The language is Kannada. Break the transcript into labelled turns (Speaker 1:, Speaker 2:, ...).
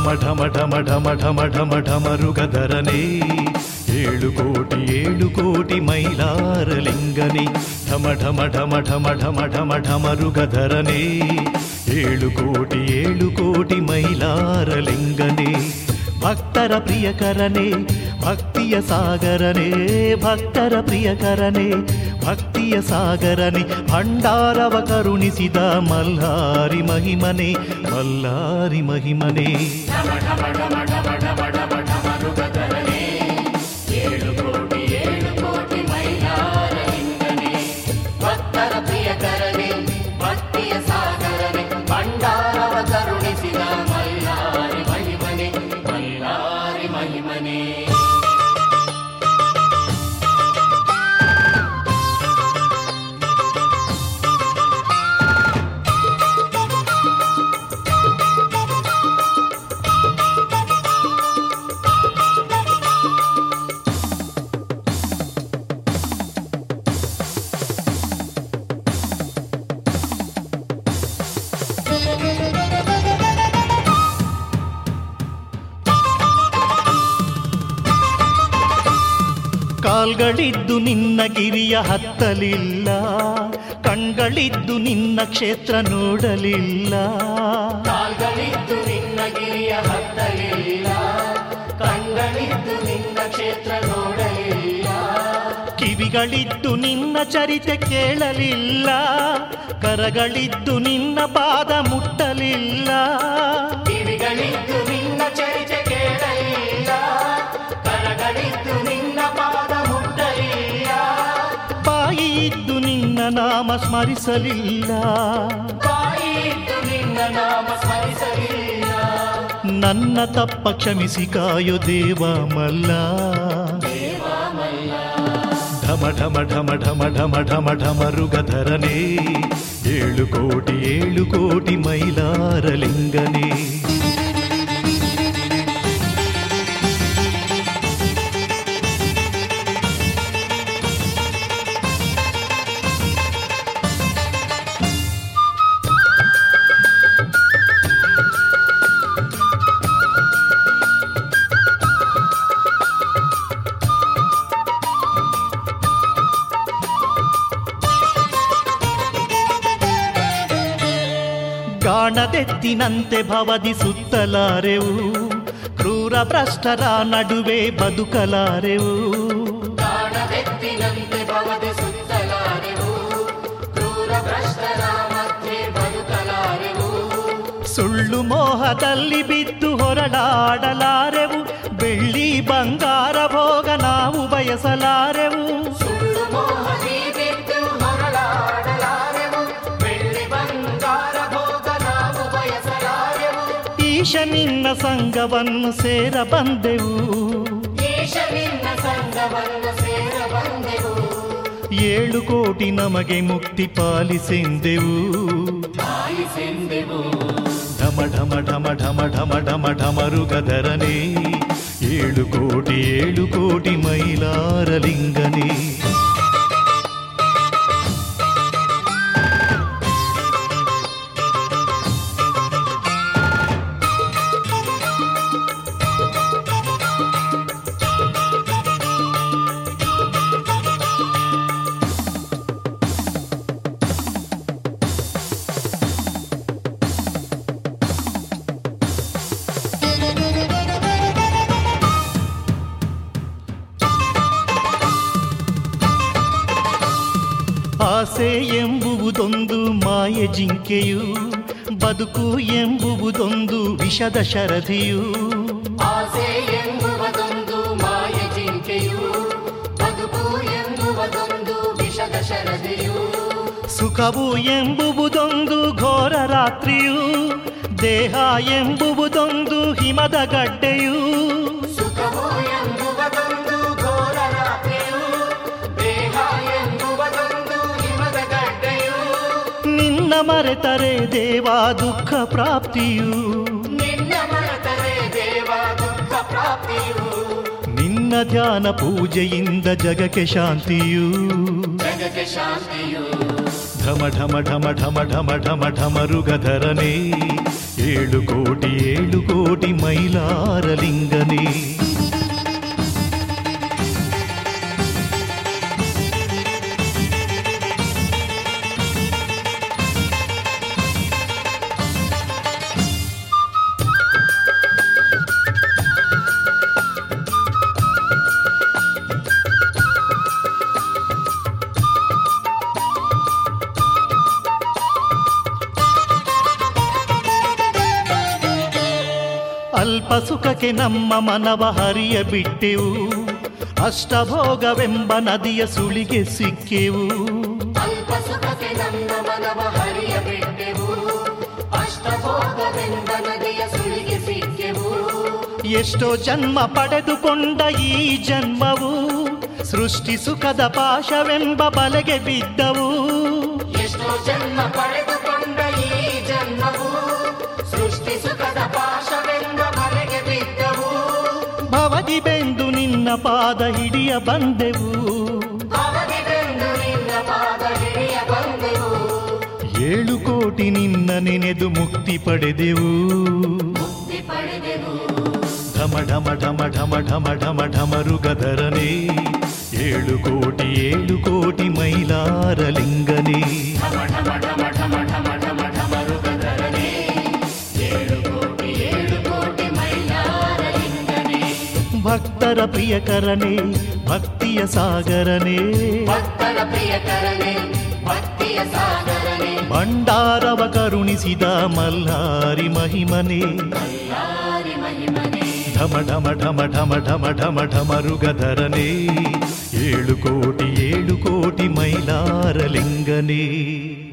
Speaker 1: ಢಮ ಢಮ ಢಮ ಢಮ ಢಮ ಢಮ ಢಮರುಗಧರನೇ ಏಳು ಕೋಟಿ ಏಳು ಕೋಟಿ ಮೈಲಾರಲಿಂಗನೇ ಢಮ ಢಮ ಢಮ ಢಮ ಢಮ ಢಮ ಢಮರುಗಧರನೇ ಏಳು ಕೋಟಿ ಏಳು ಕೋಟಿ ಮೈಲಾರಲಿಂಗನೇ ಭಕ್ತರ ಪ್ರಿಯಕರನೇ ಭಕ್ತಿಯ ಸಾಗರನೇ ಭಕ್ತರ ಪ್ರಿಯಕರನೇ ಭಕ್ತಿಯ ಸಾಗರನೇ ಭಂಡಾರವ ಕರುಣಿಸಿದ ಮಲ್ಲಾರಿ ಮಹಿಮನೆ ಮಲ್ಲಾರಿ ಮಹಿಮನೆ
Speaker 2: ಭಕ್ತರ ಪ್ರಿಯಕರನೆ ಭಕ್ತಿಯ ಸಾಗರನೆ ಭಂಡಾರವ ಕರುಣಿಸಿದ ಮಲ್ಲಾರಿ ಮಹಿಮನೆ ಮಲ್ಲಾರಿ ಮಹಿಮನೆ
Speaker 1: ಕಾಲ್ಗಳಿದ್ದು ನಿನ್ನ ಗಿರಿಯ ಹತ್ತಲಿಲ್ಲ ಕಣ್ಗಳಿದ್ದು ನಿನ್ನ ಕ್ಷೇತ್ರ ನೋಡಲಿಲ್ಲ
Speaker 2: ಕಾಲ್ಗಳಿದ್ದು ನಿನ್ನ ಗಿರಿಯ ಹತ್ತಲಿಲ್ಲ ಕಣ್ಗಳಿದ್ದು ನಿನ್ನ ಕ್ಷೇತ್ರ ನೋಡಲಿಲ್ಲ
Speaker 1: ಕಿವಿಗಳಿದ್ದು ನಿನ್ನ ಚರಿತೆ ಕೇಳಲಿಲ್ಲ ಕರಗಳಿದ್ದು ನಿನ್ನ ಪಾದ ಮುಟ್ಟಲಿಲ್ಲ
Speaker 2: ಕಿವಿಗಳಿದ್ದು ನಿನ್ನ ಚರಿತೆ ಕೇಳಲಿಲ್ಲ ಕರಗಳಿದ್ದು ನಿನ್ನ ಪಾದ ಮುಟ್ಟಲಿಲ್ಲ
Speaker 1: ಬಾಯಿ ಇದ್ದು ನಿನ್ನ ನಾಮ ಸ್ಮರಿಸಲಿಲ್ಲ
Speaker 2: ಬಾಯಿದ್ದು ನಿನ್ನ ನಾಮ ಸ್ಮರಿಸಲಿಲ್ಲ
Speaker 1: ನನ್ನ ತಪ್ಪ ಕ್ಷಮಿಸಿ ಕಾಯೋ ದೇವ ಮಲ್ಲ ಢಮ ಢಮ ಢಮ ಢಮ ಢಮ ಢಮ ಢಮರುಗಧರನೇ ಏಳು ಕೋಟಿ ಏಳು ಕೋಟಿ ಮೈಲಾರಲಿಂಗನೇ ಗಾಣದೆತ್ತಿನಂತೆ ಭವದಿ ಸುತ್ತಲಾರೆವು ಕ್ರೂರ ಭ್ರಷ್ಟರ ನಡುವೆ ಬದುಕಲಾರೆವು
Speaker 2: ಕಾಣದೆತ್ತಿನಂತೆ ಭವದೆ ಸುತ್ತಲಾರೆವು ಕ್ರೂರ ಭ್ರಷ್ಟರ ಮಧ್ಯೆ ಬದುಕಲಾರೆವು
Speaker 1: ಸುಳ್ಳು ಮೋಹದಲ್ಲಿ ಬಿದ್ದು ಹೊರಡಾಡಲಾರೆವು ಬೆಳ್ಳಿ ಬಂಗಾರ ಭೋಗ ನಾವು ಬಯಸಲಾರೆವು
Speaker 2: ಸುಳ್ಳು ಮೋಹದಿ ಬಿದ್ದು ಹೊರಳಾಡಲಾರೆವು ಬೆಳ್ಳಿ ಬಂಗಾರ ಭೋಗ ನಾವು ಬಯಸಲಾರೆವು
Speaker 1: ಈಶ ನಿನ್ನ ಸಂಘವನ್ನು ಸೇರ ಬಂದೆವು
Speaker 2: ಈಶ ನಿನ್ನ ಸಂಘವನ್ನು ಸೇರ ಬಂದೆವು
Speaker 1: ಏಳು ಕೋಟಿ ನಮಗೆ ಮುಕ್ತಿ ಪಾಲಿಸೆಂದೆವು
Speaker 2: ಆಲಿಸೆಂದೆವು
Speaker 1: ಢಮ ಢಮ ಢಮ ಢಮ ಢಮ ಢಮ ಢಮರುಗಧರನೇ ಏಳು ಕೋಟಿ ಏಳು ಕೋಟಿ ಮೈಲಾರಲಿಂಗನೇ ಆಸೆ ಎಂಬುವುದೊಂದು ಮಾಯೆ ಜಿಂಕೆಯು ಬದುಕು ಎಂಬುವುದೊಂದು ವಿಷದ ಶರಧಿಯು
Speaker 2: ಆಸೆ ಎಂಬುವುದೊಂದು ಮಾಯ ಜಿಂಕೆಯು ಬದುಕು ಎಂಬುವುದೊಂದು ವಿಷದ ಶರದೆಯು
Speaker 1: ಸುಖವು ಎಂಬುವುದೊಂದು ಘೋರ ರಾತ್ರಿಯು ದೇಹ ಎಂಬುವುದೊಂದು ಹಿಮದ ಗಡ್ಡೆಯು
Speaker 2: ಸುಖವು ಎಂಬುವುದೊಂದು ಘೋರ ರಾತ್ರಿಯು ದೇಹ ಎಂಬುವುದೊಂದು ಹಿಮದ ಗಡ್ಡೆಯು
Speaker 1: ನಿನ್ನ ಮರೆತರೆ ದೇವ ದುಃಖ ಪ್ರಾಪ್ತಿಯು
Speaker 2: ನಿನ್ನ ಮರೆತರೆ ದೇವ ದುಃಖ ಪ್ರಾಪ್ತಿಯು
Speaker 1: ನಿನ್ನ ಧ್ಯಾನ ಪೂಜೆಯಿಂದ ಜಗಕ್ಕೆ ಶಾಂತಿಯು
Speaker 2: ಜಗಕ್ಕೆ ಶಾಂತಿಯು
Speaker 1: ಢಮ ಢಮ ಢಮ ಢಮ ಢಮ ಢಮ ಢಮರುಗಧರನೇ ಏಳು ಕೋಟಿ ಏಳು ಕೋಟಿ ಮೈಲಾರಲಿಂಗನೇ ಅಲ್ಪ ಸುಖಕ್ಕೆ ನಮ್ಮ ಮನವ ಹರಿಯ ಬಿಟ್ಟೆವು ಅಷ್ಟಭೋಗವೆಂಬ ನದಿಯ ಸುಳಿಗೆ ಸಿಕ್ಕೆವು
Speaker 2: ಅಲ್ಪ ಸುಖಕ್ಕೆ ನಮ್ಮ ಮನವ ಹರಿಯ ಬಿಟ್ಟೆವು ಅಷ್ಟಭೋಗವೆಂದ ನದಿಯ ಸುಳಿಗೆ ಸಿಕ್ಕೆವು
Speaker 1: ಎಷ್ಟೋ ಜನ್ಮ ಪಡೆದುಕೊಂಡ ಈ ಜನ್ಮವು ಸೃಷ್ಟಿ ಸುಖದ ಪಾಶವೆಂಬ ಬಲೆಗೆ ಬಿದ್ದವು
Speaker 2: ಎಷ್ಟೋ ಜನ್ಮ ಪಡೆದುಕೊಂಡ ಈ ಜನ್ಮವು ಸೃಷ್ಟಿ ಸುಖದ ಪಾಶವೆಂದ ಮಲೆಗೆ ಬಿದ್ದವು
Speaker 1: ಭವದಿ ಬೆಂದು ನಿನ್ನ ಪಾದ ಹಿಡಿಯ ಬಂದೆವು
Speaker 2: ಅವಧಿ ಬೆಂದು ನಿನ್ನ ಪಾದ ಹಿಡಿಯ ಬಂದೆವು
Speaker 1: ಏಳು ಕೋಟಿ ನಿನ್ನ ನೆನೆದು ಮುಕ್ತಿ ಪಡೆದೆವು
Speaker 2: ಮುಕ್ತಿ ಪಡೆದೆವು
Speaker 1: ಢಮ ಢಮ ಢಮ ಢಮ ಢಮ ಢಮ ಢಮರುಗದರನೇ ಏಳು ಕೋಟಿ ಏಳು ಕೋಟಿ ಮೈಲಾರಲಿಂಗನೇ
Speaker 2: ಢಮ ಢಮ ಢಮ ಢಮ ಢಮ ಢಮ ಢಮರುಗದರನೇ ಏಳು ಕೋಟಿ ಏಳು ಕೋಟಿ ಮೈಲಾರಲಿಂಗನೇ
Speaker 1: ಭಕ್ತರ ಪ್ರಿಯಕರನೇ ಭಕ್ತಿಯ ಸಾಗರನೇ
Speaker 2: ಭಕ್ತರ ಪ್ರಿಯಕರನೇ ಭಕ್ತಿಯ ಸಾಗರನೇ
Speaker 1: ಭಂಡಾರವ ಕರುಣಿಸಿದ ಮಲ್ಹಾರಿ ಮಹಿಮನೇ
Speaker 2: ಯಾರಿ ಮಹಿಮನೇ
Speaker 1: ಢಮ ಢಮ ಢಮ ಢಮ ಢಮ ಢಮ ಢಮರುಗಧರನೇ ಏಳು ಕೋಟಿ ಏಳು ಕೋಟಿ ಮೈಲಾರಲಿಂಗನೇ